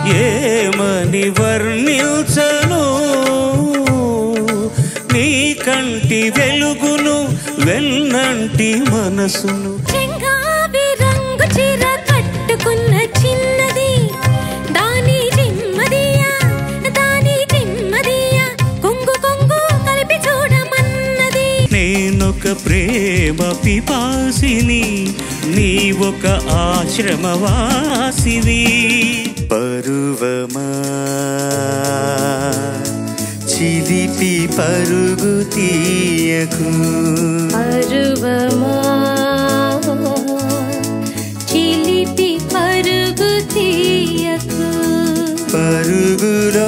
ఏమని వర్ణించను నీ కంటి వెలుగును వెన్నంటి మనసును చెంగావి రంగు చీర కట్టుకున్న చిన్నది దాని జిమ్మదియా దాని జిమ్మదియా కొంగు కొంగు కలిపి చూడమన్నది నేనొక ప్రేమ పిపాసిని నీ ఒక ఆశ్రమవాసిని పరువమా చిలిపి పరుగు తీయకు పరువమా చిలిపి పరుగు తీయకు పరుగులో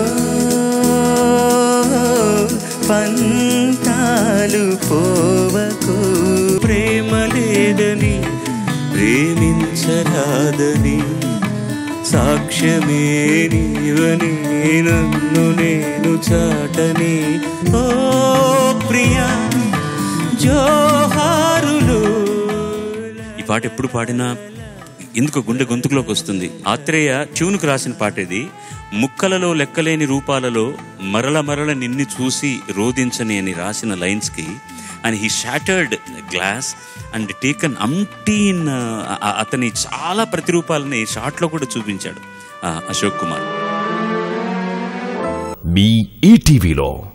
పంతాలు పోవకు ప్రేమ లేదని ప్రేమించరాదని సాక్ష్యమే నీవని నన్ను నేను చాటని ఓ ప్రియా జోహారులు ఈ పాట ఎప్పుడు పాడినా ఎందుకు గుండె గొంతుకులోకి వస్తుంది ఆత్రేయ ట్యూన్కు రాసిన పాట ఇది ముక్కలలో లెక్కలేని రూపాలలో మరల మరల నిన్ని చూసి రోదించని అని రాసిన లైన్స్కి and he shattered glass and taken అంటీన్ అతని చాలా ప్రతిరూపాలని షార్ట్లో కూడా చూపించాడు ఆ, అశోక్ కుమార్ మీ ఈటీవీలో